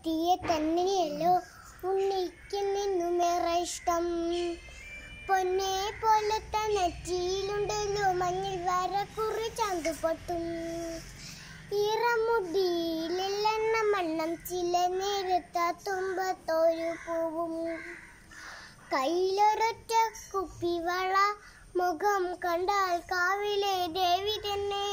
കുഞ്ഞേടത്തിയെ തന്നെയല്ലോ ഉണ്ണിക്ക് നിന്നുമേറെ ഇഷ്ടം പൊന്നെ പോലത്തെ നെറ്റിയിലുണ്ടല്ലോ മഞ്ഞിൽ വര കുറി ചന്തുപൊട്ടും ഇറമുടിയിലെണ്ണ മണ്ണം ചില നേരത്ത തുമ്പത്തൊരു പൂവും കയ്യിലൊരൊറ്റ കുപ്പിവള മുഖം കണ്ടാൽ കാവിലെ ദേവി തന്നെ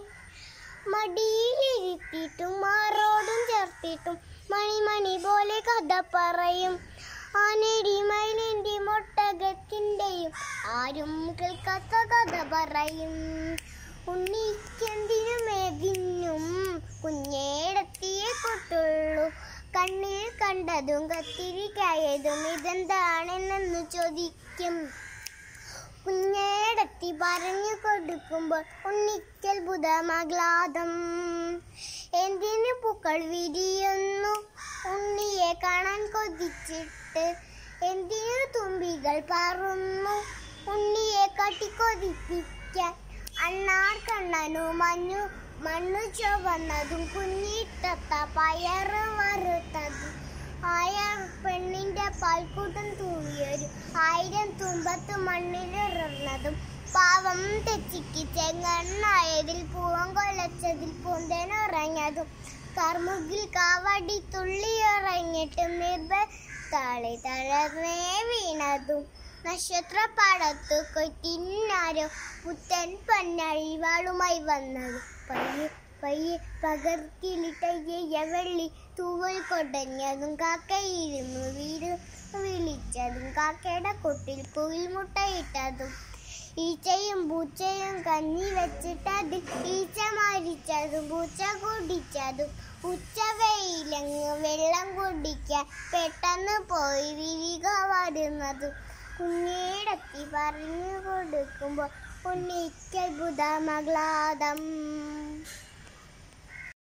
മടിയിലിരുത്തിയിട്ടും മാറോടും ചേർത്തിട്ടും മണിമണി പോലെ കഥ പറയും ആനടി മൈലിന്റെ മൊട്ടകത്തിന്റെയും ആരും കേൾക്കാത്ത കഥ പറയും ഉണ്ണിക്കെന്തിനും മേകിനും കുഞ്ഞേടത്തിയെ കൊട്ടുള്ളൂ കണ്ണിൽ കണ്ടതും കത്തിരിക്കായതും ഇതെന്താണെന്നു ചോദിക്കും കുഞ്ഞേടത്തി പറഞ്ഞു കൊടുക്കുമ്പോൾ ഉണ്ണിക്കത്ഭുതമാഹ്ലാദം എന്തിനു പൂക്കൾ വിരിയുന്നു ഉണ്ണിയെ കാണാൻ കൊതിച്ചിട്ട് എന്തിനു തുമ്പികൾ പറന്നു ഉണ്ണിയെ കട്ടിക്കൊതിപ്പിക്കാൻ അണ്ണാർ കണ്ണനു മഞ്ഞു മണ്ണു ചുവന്നതും കുഞ്ഞിട്ടത്ത പയറ് വറുത്തതും ആയാർ പെണ്ണിന്റെ പാൽക്കൂട്ടം തൂങ്ങിയൊരു ആയിരം തുമ്പത്ത് മണ്ണിലിറങ്ങുന്നതും പാവം തെച്ചിക്ക് ചെങ്ങണ്ണായതിൽ പൂവം കൊലച്ചതിൽ പൂന്തേനുറങ്ങതും കർമുകിൽ കാവടി തുള്ളിയിറങ്ങിട്ട് നിർഭ താളി തളർന്നേ വീണതും നക്ഷത്രപ്പാടത്ത് കൊറ്റിന്നാരോ പുത്തൻ പൊന്നഴിവാളുമായി വന്നത് പയ്യെ പയ്യെ പകർത്തിലിട്ടയ്യ വെള്ളി തൂവൽ കൊടഞ്ഞതും കാക്കയിരുന്നു വീട് വിളിച്ചതും കാക്കയുടെ കൊട്ടിൽ കുയിൽ മുട്ടയിട്ടതും ഈച്ചയും പൂച്ചയും കഞ്ഞി വെച്ചിട്ടത് ഈച്ച മരിച്ചതും പൂച്ച കുടിച്ചതും ഉച്ച വെയിലങ്ങ് വെള്ളം കുടിക്കാൻ പെട്ടെന്ന് പോയി വിരിക വരുന്നതും കുഞ്ഞേടത്തി പറഞ്ഞു കൊടുക്കുമ്പോൾ ഉണ്ണിക്കത്ഭുതമഗ്ലാദം